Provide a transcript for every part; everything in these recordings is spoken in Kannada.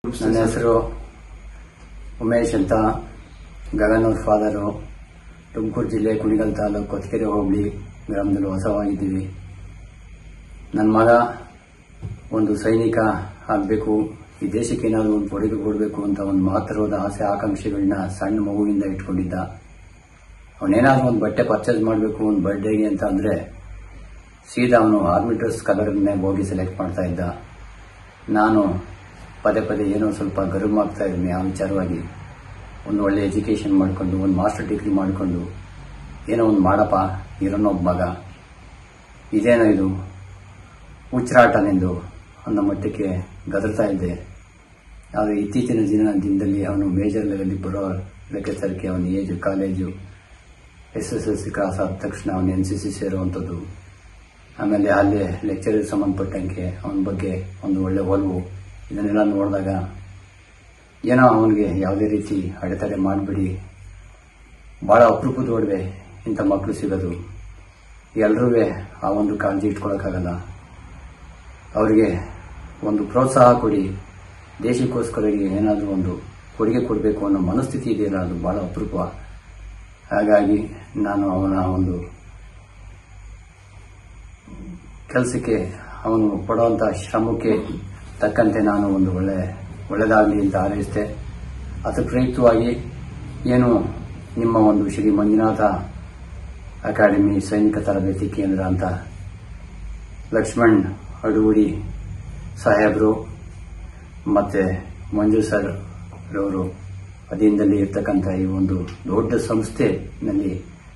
ನನ್ನ ಹೆಸರು ಉಮೇಶ್ ಅಂತ ಗಗನೂರ್ ಫಾದರು ತುಮಕೂರು ಜಿಲ್ಲೆ ಕುಣಿಗಲ್ ತಾಲೂಕು ಕೊತ್ಕೆರೆ ಹೋಬಳಿ ಗ್ರಾಮದಲ್ಲಿ ವಾಸವಾಗಿದ್ದೀವಿ ನನ್ನ ಮಗ ಒಂದು ಸೈನಿಕ ಆಗಬೇಕು ಈ ದೇಶಕ್ಕೆ ಏನಾದರೂ ಒಂದು ಕೊಡುಗೆ ಕೊಡಬೇಕು ಅಂತ ಒಂದು ಮಹತ್ತರವಾದ ಆಸೆ ಆಕಾಂಕ್ಷೆಗಳನ್ನ ಸಣ್ಣ ಮಗುವಿಂದ ಇಟ್ಕೊಂಡಿದ್ದ ಅವನೇನಾದ್ರೂ ಒಂದು ಬಟ್ಟೆ ಪರ್ಚೇಸ್ ಮಾಡಬೇಕು ಒಂದು ಬರ್ಡೇಗೆ ಅಂತ ಅಂದ್ರೆ ಸೀದಾ ಅವನು ಆರ್ಮಿ ಡ್ರೆಸ್ ಕಲರ್ನೇ ಹೋಗಿ ಸೆಲೆಕ್ಟ್ ಮಾಡ್ತಾ ಇದ್ದ ನಾನು ಪದೇ ಪದೇ ಏನೋ ಸ್ವಲ್ಪ ಗರ್ವ ಆಗ್ತಾ ಇದ್ದೀನಿ ಆ ವಿಚಾರವಾಗಿ ಒಂದು ಒಳ್ಳೆ ಎಜುಕೇಷನ್ ಮಾಡಿಕೊಂಡು ಒಂದು ಮಾಸ್ಟರ್ ಡಿಗ್ರಿ ಮಾಡಿಕೊಂಡು ಏನೋ ಒಂದು ಮಾಡಪ್ಪ ಇರೋನೋ ಒಬ್ಬ ಮಗ ಇದೇನೋ ಇದು ಹುಚ್ಚರಾಟನೆಂದು ಅನ್ನೋ ಮಟ್ಟಕ್ಕೆ ಗದರ್ತಾ ಇದ್ದೆ ಆದರೆ ಇತ್ತೀಚಿನ ದಿನ ದಿನದಲ್ಲಿ ಅವನು ಮೇಜರ್ ಲೆವೆಲ್ ಬರೋ ಲೆಕ್ಕಾಚಾರಕ್ಕೆ ಅವನ age college S S L C cross ಆದ ತಕ್ಷಣ ಅವನು ಎನ್ ಸಿ ಸಿ ಸೇರುವಂಥದ್ದು ಆಮೇಲೆ ಅಲ್ಲೇ ಲೆಕ್ಚರ್ ಸಂಬಂಧಪಟ್ಟಂಗೆ ಅವನ ಬಗ್ಗೆ ಒಂದು ಒಳ್ಳೆ ಒಲವು ಇದನ್ನೆಲ್ಲ ನೋಡಿದಾಗ ಏನೋ ಅವನಿಗೆ ಯಾವುದೇ ರೀತಿ ಅಡೆತಡೆ ಮಾಡಿಬಿಡಿ ಭಾಳ ಅಪರೂಪದ ಒಡವೆ ಇಂಥ ಮಕ್ಕಳು ಸಿಗೋದು ಎಲ್ರೂ ಆ ಒಂದು ಕಾಳಜಿ ಇಟ್ಕೊಳಕ್ಕಾಗಲ್ಲ ಅವರಿಗೆ ಒಂದು ಪ್ರೋತ್ಸಾಹ ಕೊಡಿ ದೇಶಕ್ಕೋಸ್ಕರ ಏನಾದರೂ ಒಂದು ಕೊಡುಗೆ ಕೊಡಬೇಕು ಅನ್ನೋ ಮನಸ್ಥಿತಿ ಇದೆಯಲ್ಲ ಅದು ಬಹಳ ಅಪರೂಪ ಹಾಗಾಗಿ ನಾನು ಅವನ ಒಂದು ಕೆಲಸಕ್ಕೆ ಅವನು ಪಡುವಂಥ ಶ್ರಮಕ್ಕೆ ತಕ್ಕಂತೆ ನಾನು ಒಂದು ಒಳ್ಳೆ ಒಳ್ಳೆದಾಗಲಿ ಅಂತ ಹಾರೈಸಿದೆ ಅದರ ಪ್ರಯುಕ್ತವಾಗಿ ಏನು ನಿಮ್ಮ ಒಂದು ಶ್ರೀ ಮಂಜುನಾಥ ಅಕಾಡೆಮಿ ಸೈನಿಕ ತರಬೇತಿ ಕೇಂದ್ರ ಅಂತ ಲಕ್ಷ್ಮಣ್ ಅಡೂರಿ ಸಾಹೇಬರು ಮತ್ತೆ ಮಂಜು ಸರ್ ರವರು ಅಧೀನದಲ್ಲಿ ಇರ್ತಕ್ಕಂಥ ಈ ಒಂದು ದೊಡ್ಡ ಸಂಸ್ಥೆನಲ್ಲಿ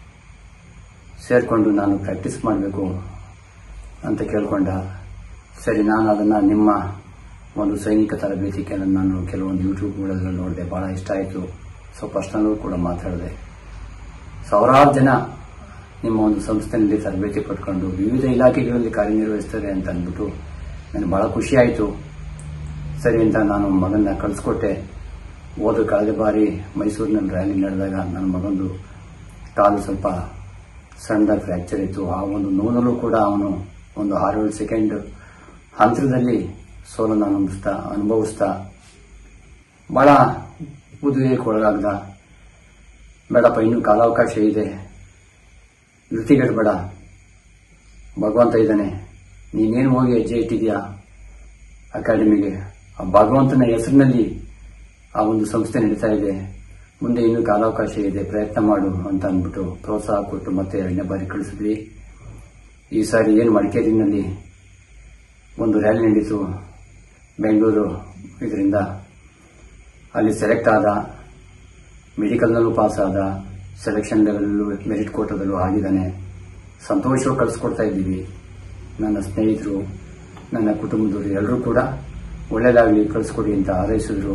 ಸೇರಿಕೊಂಡು ನಾನು ಪ್ರಾಕ್ಟೀಸ್ ಮಾಡಬೇಕು ಅಂತ ಕೇಳ್ಕೊಂಡ ಸರಿ ನಾನು ಅದನ್ನು ನಿಮ್ಮ ಒಂದು ಸೈನಿಕ ತರಬೇತಿ ಕೇಳ ನಾನು ಕೆಲವೊಂದು ಯೂಟ್ಯೂಬ್ಗಳಲ್ಲಿ ನೋಡಿದೆ ಭಾಳ ಇಷ್ಟ ಆಯಿತು ಸೊ ಪರ್ಸ್ನಲ್ಲೂ ಕೂಡ ಮಾತಾಡಿದೆ ಸಾವಿರಾರು ಜನ ನಿಮ್ಮ ಒಂದು ಸಂಸ್ಥೆಯಲ್ಲಿ ತರಬೇತಿ ಪಡ್ಕೊಂಡು ವಿವಿಧ ಇಲಾಖೆಗಳಲ್ಲಿ ಕಾರ್ಯನಿರ್ವಹಿಸ್ತಾರೆ ಅಂತ ಅಂದ್ಬಿಟ್ಟು ನನಗೆ ಭಾಳ ಖುಷಿ ಆಯಿತು ಸರಿ ಅಂತ ನಾನು ಮಗನ್ನ ಕಳಿಸ್ಕೊಟ್ಟೆ ಹೋದ ಕಳೆದ ಬಾರಿ ಮೈಸೂರಿನಲ್ಲಿ ರ್ಯಾಲಿ ನಡೆದಾಗ ನನ್ನ ಮಗಂದು ಕಾಲು ಸ್ವಲ್ಪ ಸಣ್ಣದಾಗಿ ಫ್ರ್ಯಾಕ್ಚರ್ ಇತ್ತು ಆ ಒಂದು ನೋವಲ್ಲೂ ಕೂಡ ಅವನು ಒಂದು ಆರೇಳು ಸೆಕೆಂಡ್ ಹಂತದಲ್ಲಿ ಸೋಲನ್ನು ಅನುಭವಿಸ್ತಾ ಅನುಭವಿಸ್ತಾ ಬಹಳ ಉದ್ವೇಗಕ್ಕೆ ಒಳಗಾಗ್ದ ಬೇಡಪ್ಪ ಇನ್ನೂ ಕಾಲಾವಕಾಶ ಇದೆ ಬೇಡ ಭಗವಂತ ಇದ್ದಾನೆ ನೀನೇನು ಹೋಗಿ ಹೆಜ್ಜೆ ಇಟ್ಟಿದ್ಯಾ ಅಕಾಡೆಮಿಗೆ ಆ ಭಗವಂತನ ಹೆಸರಿನಲ್ಲಿ ಆ ಒಂದು ಸಂಸ್ಥೆ ನಡೀತಾ ಇದೆ ಮುಂದೆ ಇನ್ನೂ ಕಾಲಾವಕಾಶ ಇದೆ ಪ್ರಯತ್ನ ಮಾಡು ಅಂತ ಅಂದ್ಬಿಟ್ಟು ಪ್ರೋತ್ಸಾಹ ಕೊಟ್ಟು ಮತ್ತೆ ಎರಡನೇ ಬಾರಿ ಕಳಿಸಿದ್ವಿ ಈ ಸಾರಿ ಏನು ಮಡಿಕೇರಿನಲ್ಲಿ ಒಂದು ರ್ಯಾಲಿ ನಡೀತು ಬೆಂಗಳೂರು ಇದರಿಂದ ಅಲ್ಲಿ ಸೆಲೆಕ್ಟ್ ಆದ ಮೆಡಿಕಲ್ನಲ್ಲೂ ಪಾಸ್ ಆದ ಸೆಲೆಕ್ಷನ್ ಲೆವೆಲ್ಲೂ ಮೆರಿಟ್ ಕೋಟದಲ್ಲೂ ಆಗಿದ್ದಾನೆ ಸಂತೋಷವಾಗಿ ಕಳಿಸ್ಕೊಡ್ತಾ ಇದ್ದೀವಿ ನನ್ನ ಸ್ನೇಹಿತರು ನನ್ನ ಕುಟುಂಬದವರು ಎಲ್ಲರೂ ಕೂಡ ಒಳ್ಳೇದಾಗಲಿ ಕಳಿಸ್ಕೊಡಿ ಅಂತ ಹಾರೈಸಿದ್ರು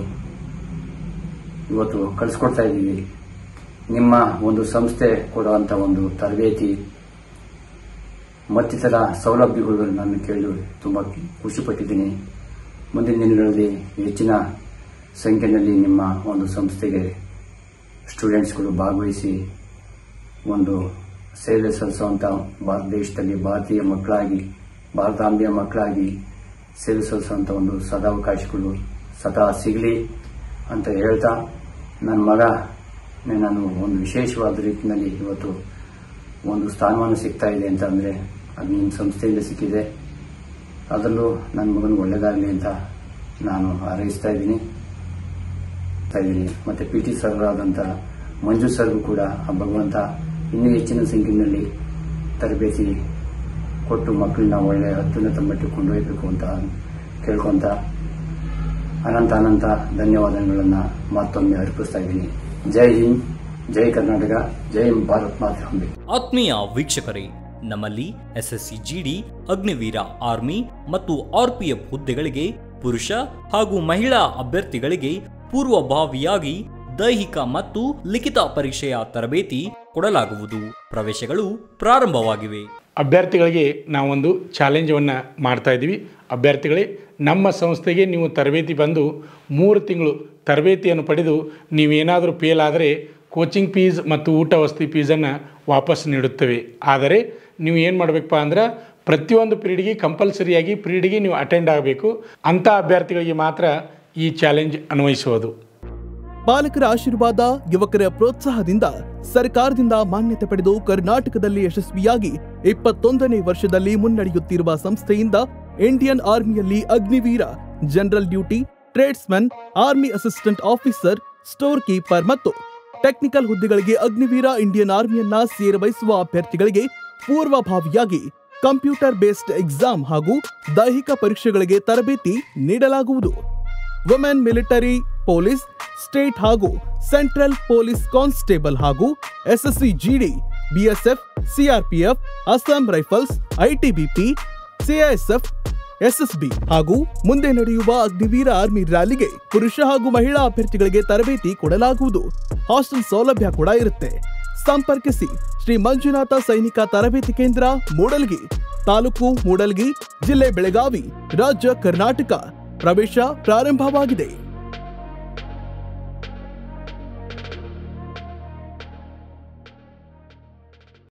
ಇವತ್ತು ಕಳಿಸ್ಕೊಡ್ತಾ ಇದ್ದೀವಿ ನಿಮ್ಮ ಒಂದು ಸಂಸ್ಥೆ ಕೊಡುವಂಥ ಒಂದು ತರಬೇತಿ ಮತ್ತಿತರ ಸೌಲಭ್ಯಗಳು ನಾನು ಕೇಳಿ ತುಂಬ ಖುಷಿಪಟ್ಟಿದ್ದೀನಿ ಮುಂದಿನ ದಿನಗಳಲ್ಲಿ ಹೆಚ್ಚಿನ ಸಂಖ್ಯೆಯಲ್ಲಿ ನಿಮ್ಮ ಒಂದು ಸಂಸ್ಥೆಗೆ ಸ್ಟೂಡೆಂಟ್ಸ್ಗಳು ಭಾಗವಹಿಸಿ ಒಂದು ಸೇವೆ ಸಲ್ಲಿಸುವಂಥ ಭಾರತ ದೇಶದಲ್ಲಿ ಭಾರತೀಯ ಮಕ್ಕಳಾಗಿ ಭಾರತಾಂಬೆಯ ಮಕ್ಕಳಾಗಿ ಸೇವೆ ಸಲ್ಲಿಸುವಂಥ ಒಂದು ಸದಾವಕಾಶಗಳು ಸದಾ ಸಿಗಲಿ ಅಂತ ಹೇಳ್ತಾ ನನ್ನ ಮಗ ನಾನು ಒಂದು ವಿಶೇಷವಾದ ರೀತಿಯಲ್ಲಿ ಇವತ್ತು ಒಂದು ಸ್ಥಾನಮಾನ ಸಿಗ್ತಾ ಇದೆ ಅಂತ ಅಂದರೆ ಅದು ನಿಮ್ಮ ಸಂಸ್ಥೆಯಿಂದ ಸಿಕ್ಕಿದೆ ಅದರಲ್ಲೂ ನನ್ನ ಮಗನಿಗೆ ಒಳ್ಳೆಯದಾಗಲಿ ಅಂತ ನಾನು ಹಾರೈಸ್ತಾ ಇದ್ದೀನಿ ಇದ್ದೀನಿ ಮತ್ತೆ ಪಿ ಟಿ ಸರ್ ಆದಂಥ ಮಂಜು ಸರ್ಗೂ ಕೂಡ ಆ ಭಗವಂತ ಇನ್ನೂ ಹೆಚ್ಚಿನ ಸಂಖ್ಯೆಯಲ್ಲಿ ತರಬೇತಿ ಕೊಟ್ಟು ಮಕ್ಕಳನ್ನ ಒಳ್ಳೆ ಅತ್ಯುನ್ನತ ಮಟ್ಟಕ್ಕೆ ಕೊಂಡೊಯ್ಯಬೇಕು ಅಂತ ಕೇಳ್ಕೊಂತ ಅನಂತ ಅನಂತ ಧನ್ಯವಾದಗಳನ್ನು ಮತ್ತೊಮ್ಮೆ ಅರ್ಪಿಸ್ತಾ ಇದ್ದೀನಿ ಜೈ ಹಿಂದ್ ಜೈ ಕರ್ನಾಟಕ ಜೈ ಭಾರತ್ ಮಾತೃ ಆತ್ಮೀಯ ವೀಕ್ಷಕರೇ ನಮ್ಮಲ್ಲಿ ಎಸ್ಎಸ್ಸಿ ಜಿಡಿ ಅಗ್ನಿವೀರ ಆರ್ಮಿ ಮತ್ತು ಆರ್ಪಿಎಫ್ ಹುದ್ದೆಗಳಿಗೆ ಪುರುಷ ಹಾಗೂ ಮಹಿಳಾ ಅಭ್ಯರ್ಥಿಗಳಿಗೆ ಪೂರ್ವಭಾವಿಯಾಗಿ ದೈಹಿಕ ಮತ್ತು ಲಿಖಿತ ಪರೀಕ್ಷೆಯ ತರಬೇತಿ ಕೊಡಲಾಗುವುದು ಪ್ರವೇಶಗಳು ಪ್ರಾರಂಭವಾಗಿವೆ ಅಭ್ಯರ್ಥಿಗಳಿಗೆ ನಾವೊಂದು ಚಾಲೆಂಜವನ್ನು ಮಾಡ್ತಾ ಇದ್ದೀವಿ ಅಭ್ಯರ್ಥಿಗಳೇ ನಮ್ಮ ಸಂಸ್ಥೆಗೆ ನೀವು ತರಬೇತಿ ಬಂದು ಮೂರು ತಿಂಗಳು ತರಬೇತಿಯನ್ನು ಪಡೆದು ನೀವೇನಾದರೂ ಫೇಲ್ ಆದರೆ ಕೋಚಿಂಗ್ ಫೀಸ್ ಮತ್ತು ಊಟ ವಸತಿ ಫೀಸನ್ನು ವಾಪಸ್ ನೀಡುತ್ತೇವೆ ಆದರೆ ನೀವು ಏನು ಮಾಡಬೇಕಪ್ಪ ಅಂದ್ರೆ ಪ್ರತಿಯೊಂದು ಪೀರಿಯಡ್ಗೆ ಕಂಪಲ್ಸರಿಯಾಗಿ ಪೀರಿಯಡ್ಗೆ ನೀವು ಅಟೆಂಡ್ ಆಗಬೇಕು ಅಂಥ ಅಭ್ಯರ್ಥಿಗಳಿಗೆ ಮಾತ್ರ ಈ ಚಾಲೆಂಜ್ ಅನ್ವಯಿಸುವುದು ಪಾಲಕರ ಆಶೀರ್ವಾದ ಯುವಕರ ಪ್ರೋತ್ಸಾಹದಿಂದ ಸರ್ಕಾರದಿಂದ ಮಾನ್ಯತೆ ಪಡೆದು ಕರ್ನಾಟಕದಲ್ಲಿ ಯಶಸ್ವಿಯಾಗಿ ಇಪ್ಪತ್ತೊಂದನೇ ವರ್ಷದಲ್ಲಿ ಮುನ್ನಡೆಯುತ್ತಿರುವ ಸಂಸ್ಥೆಯಿಂದ ಇಂಡಿಯನ್ ಆರ್ಮಿಯಲ್ಲಿ Agniveer general duty tradesman army assistant officer store keeper ಮತ್ತು ಟೆಕ್ನಿಕಲ್ ಹುದ್ದೆಗಳಿಗೆ ಅಗ್ನಿವೀರ ಇಂಡಿಯನ್ ಆರ್ಮಿಯನ್ನ ಸೇರ್ವಹಿಸುವ ಅಭ್ಯರ್ಥಿಗಳಿಗೆ ಪೂರ್ವಭಾವಿಯಾಗಿ ಕಂಪ್ಯೂಟರ್ ಬೇಸ್ಡ್ ಎಕ್ಸಾಮ್ ಹಾಗೂ ದೈಹಿಕ ಪರೀಕ್ಷೆಗಳಿಗೆ ತರಬೇತಿ ನೀಡಲಾಗುವುದು ವುಮೆನ್ ಮಿಲಿಟರಿ ಪೊಲೀಸ್ ಸ್ಟೇಟ್ ಹಾಗೂ ಸೆಂಟ್ರಲ್ ಪೊಲೀಸ್ ಕಾನ್ಸ್ಟೇಬಲ್ ಹಾಗೂ SSC GD BSF CRPF Assam rifles ITBP CISF SSB ಹಾಗೂ ಮುಂದೆ ನಡೆಯುವ ಅಗ್ನಿವೀರ ಆರ್ಮಿ ರ್ಯಾಲಿಗೆ ಪುರುಷ ಹಾಗೂ ಮಹಿಳಾ ಅಭ್ಯರ್ಥಿಗಳಿಗೆ ತರಬೇತಿ ಕೊಡಲಾಗುವುದು ಹಾಸ್ಟೆಲ್ ಸೌಲಭ್ಯ ಕೂಡ ಇರುತ್ತೆ ಸಂಪರ್ಕಿಸಿ ಶ್ರೀ ಮಂಜುನಾಥ ಸೈನಿಕ ತರಬೇತಿ ಕೇಂದ್ರ ಮೂಡಲ್ಗಿ ತಾಲೂಕು ಮೂಡಲ್ಗಿ ಜಿಲ್ಲೆ ಬೆಳಗಾವಿ ರಾಜ್ಯ ಕರ್ನಾಟಕ ಪ್ರವೇಶ ಪ್ರಾರಂಭವಾಗಿದೆ